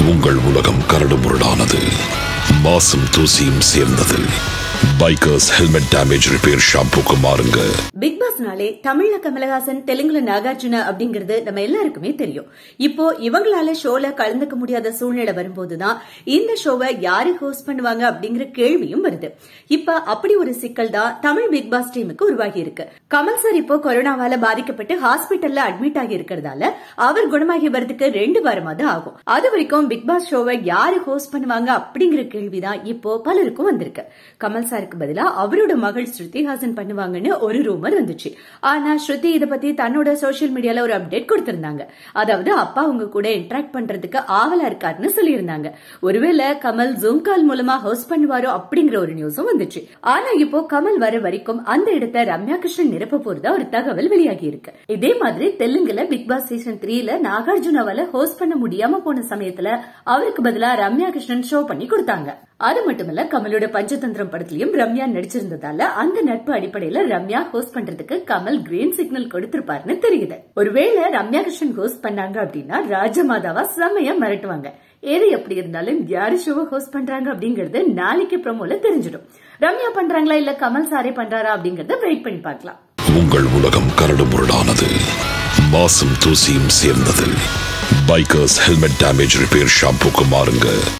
உங்கள் உலகம் கரடுமுரடானது மாசும் தூசியும் சேர்ந்தது பைக்கர்ஸ் ஹெல்மெட் டேமேஜ் ரிப்பேர் ஷாம்புக்கு மாறுங்க பிக் பாஸ்னாலே தமிழ்ல கமலஹாசன் தெலுங்குல நாகார்ஜுன அப்படிங்கிறது நம்ம எல்லாருக்குமே தெரியும் இப்போ இவங்களால ஷோல கலந்துக்க முடியாத சூழ்நிலை வரும்போதுதான் இந்த ஷோவை யாரு ஹோஸ்ட் பண்ணுவாங்க அப்படிங்கிற கேள்வியும் வருது இப்ப அப்படி ஒரு சிக்கல் தான் தமிழ் பிக் பாஸ் டீமுக்கு உருவாகி இருக்கு கமல் சார் இப்போ கொரோனாவால பாதிக்கப்பட்டு ஹாஸ்பிட்டல்ல அட்மிட் ஆகி இருக்கிறதால அவர் குணமாகி வரதுக்கு ரெண்டு வாரமாவது ஆகும் அது வரைக்கும் பிக் பாஸ் ஷோவை யாரு ஹோஸ்ட் பண்ணுவாங்க அப்படிங்கிற கேள்விதான் இப்போ பலருக்கும் வந்திருக்கு கமல் சாருக்கு பதிலா அவரோட மகள் ஸ்ருதிஹாசன் பண்ணுவாங்கன்னு ஒரு ரூமர் வந்துச்சு ஆனா ஸ்ருதி இத பத்தி தன்னோட சோஷியல் மீடியால ஒரு அப்டேட் கொடுத்திருந்தாங்க அதாவது அப்பா உங்க கூட இன்டராக்ட் பண்றதுக்கு ஆவலா இருக்காருன்னு சொல்லியிருந்தாங்க ஒருவேளை கமல் ஜூம் கால் மூலமா ஹோஸ்ட் பண்ணுவாரோ அப்படிங்கிற ஒரு நியூஸும் வந்துச்சு ஆனா இப்போ கமல் வர வரைக்கும் அந்த இடத்தை ரம்யா கிருஷ்ணன் நிரப்ப போறதா ஒரு தகவல் வெளியாகி இருக்கு இதே மாதிரி தெலுங்குல பிக் பாஸ் சீசன் த்ரீல நாகார்ஜுனாவால ஹோஸ்ட் பண்ண முடியாம போன சமயத்துல அவருக்கு பதிலா ரம்யா கிருஷ்ணன் ஷோ பண்ணி கொடுத்தாங்க அது மட்டுமல்ல கமலோட பஞ்சதந்திரம் படத்திலையும் ரம்யா நடிச்சிருந்ததால அந்த நட்பு அடிப்படையில ரம்யா ஹோஸ்ட் பண்றதுக்கு கமல் கிரீன் சிக்னல் கொடுத்திருப்பாருன்னு தெரியுது ஒருவேளை ரம்யா கிருஷ்ணன் ஹோஸ்ட் பண்ணாங்க அப்படின்னா ராஜமாதாவா செம்மையா மிரட்டுவாங்க எது எப்படி இருந்தாலும் யாரு ஷோவை ஹோஸ்ட் பண்றாங்க அப்படிங்கறது நாளைக்கு ப்ரோமோல தெரிஞ்சிடும் ரம்யா பண்றாங்களா இல்ல கமல் சாரே பண்றாரா அப்படிங்கறத வெயிட் பண்ணி பார்க்கலாம் உங்கள் உலகம் கரடுமுரடானது மாசும் தூசியும் சேர்ந்தது பைக்கர்ஸ் ஹெல்மெட் டேமேஜ் ரிப்பேர் ஷாம்புக்கு மாறுங்க